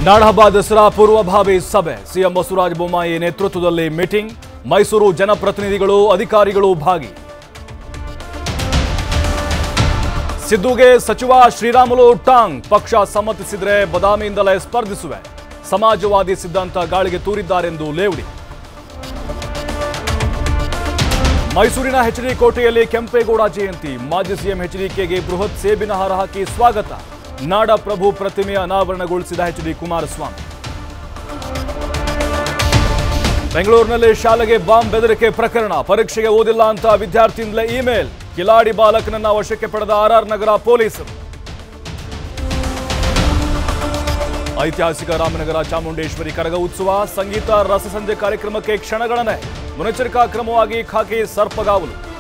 ನಾಡಹಬ್ಬ ದಸರಾ ಪೂರ್ವಭಾವಿ ಸಭೆ ಸಿಎಂ ಬಸವರಾಜ ಬೊಮ್ಮಾಯಿ ನೇತೃತ್ವದಲ್ಲಿ ಮೀಟಿಂಗ್ ಮೈಸೂರು ಜನಪ್ರತಿನಿಧಿಗಳು ಅಧಿಕಾರಿಗಳು ಭಾಗಿ ಸಿದ್ದುಗೆ ಸಚಿವ ಶ್ರೀರಾಮುಲು ಟಾಂಗ್ ಪಕ್ಷ ಸಮ್ಮತಿಸಿದ್ರೆ ಬದಾಮಿಯಿಂದಲೇ ಸ್ಪರ್ಧಿಸುವೆ ಸಮಾಜವಾದಿ ಸಿದ್ಧಾಂತ ಗಾಳಿಗೆ ತೂರಿದ್ದಾರೆಂದು ಲೇವಡಿ ಮೈಸೂರಿನ ಎಚ್ಡಿ ಕೋಟೆಯಲ್ಲಿ ಕೆಂಪೇಗೌಡ ಜಯಂತಿ ಮಾಜಿ ಸಿಎಂ ಎಚ್ಡಿಕೆಗೆ ಬೃಹತ್ ಸೇಬಿನ ಹಾರ ಹಾಕಿ ಸ್ವಾಗತ ನಾಡ ಪ್ರಭು ಪ್ರತಿಮೆ ಅನಾವರಣಗೊಳಿಸಿದ ಎಚ್ಡಿ ಕುಮಾರಸ್ವಾಮಿ ಬೆಂಗಳೂರಿನಲ್ಲಿ ಶಾಲೆಗೆ ಬಾಂಬ್ ಬೆದರಿಕೆ ಪ್ರಕರಣ ಪರೀಕ್ಷೆಗೆ ಓದಿಲ್ಲ ಅಂತ ವಿದ್ಯಾರ್ಥಿಯಿಂದಲೇ ಇಮೇಲ್ ಕಿಲಾಡಿ ಬಾಲಕನನ್ನ ವಶಕ್ಕೆ ಪಡೆದ ಆರ್ಆರ್ ನಗರ ಪೊಲೀಸರು ಐತಿಹಾಸಿಕ ರಾಮನಗರ ಚಾಮುಂಡೇಶ್ವರಿ ಕರಗ ಉತ್ಸವ ಸಂಗೀತ ರಸಸಂಜೆ ಕಾರ್ಯಕ್ರಮಕ್ಕೆ ಕ್ಷಣಗಣನೆ ಮುನ್ನೆಚ್ಚರಿಕಾ ಕ್ರಮವಾಗಿ ಖಾಕಿ ಸರ್ಪಗಾವಲು